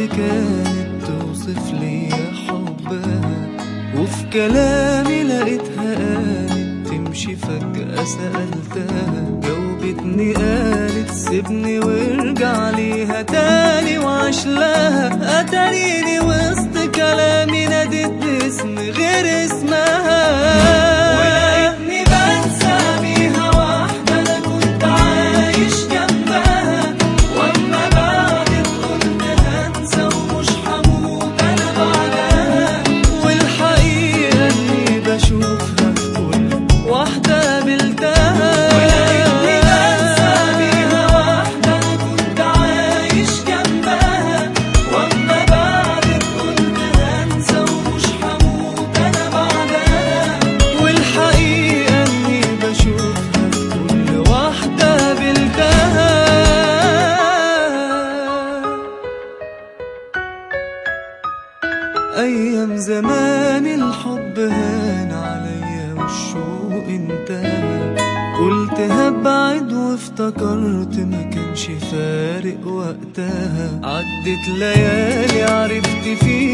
اللي كانت توصف لي حبها وفي كلامي لقيتها قالت تمشي فجأة سألتها جاوبتني قالت سيبني وارجع ليها تاني وعاش لها أتاريني وسط كلامي ناديت باسم غير اسمها ولقيتني بنسى بيها واحدة أنا كنت عايش جنبها وأما بعدت قلت هنسى ومش هموت أنا بعدها والحقيقة إني بشوفها في كل واحدة قابلتها ولقيتني بنسى بيها واحدة أنا كنت عايش جنبها وأما بعدت قلت هنسى ومش هموت أنا بعدها والحقيقة إني بشوفها في كل واحدة قابلتها أيام زمان الحب هان عليا والشوق انتهى قلت هبعد وافتكرت ما كانش فارق وقتها عدت ليالي عرفت فيها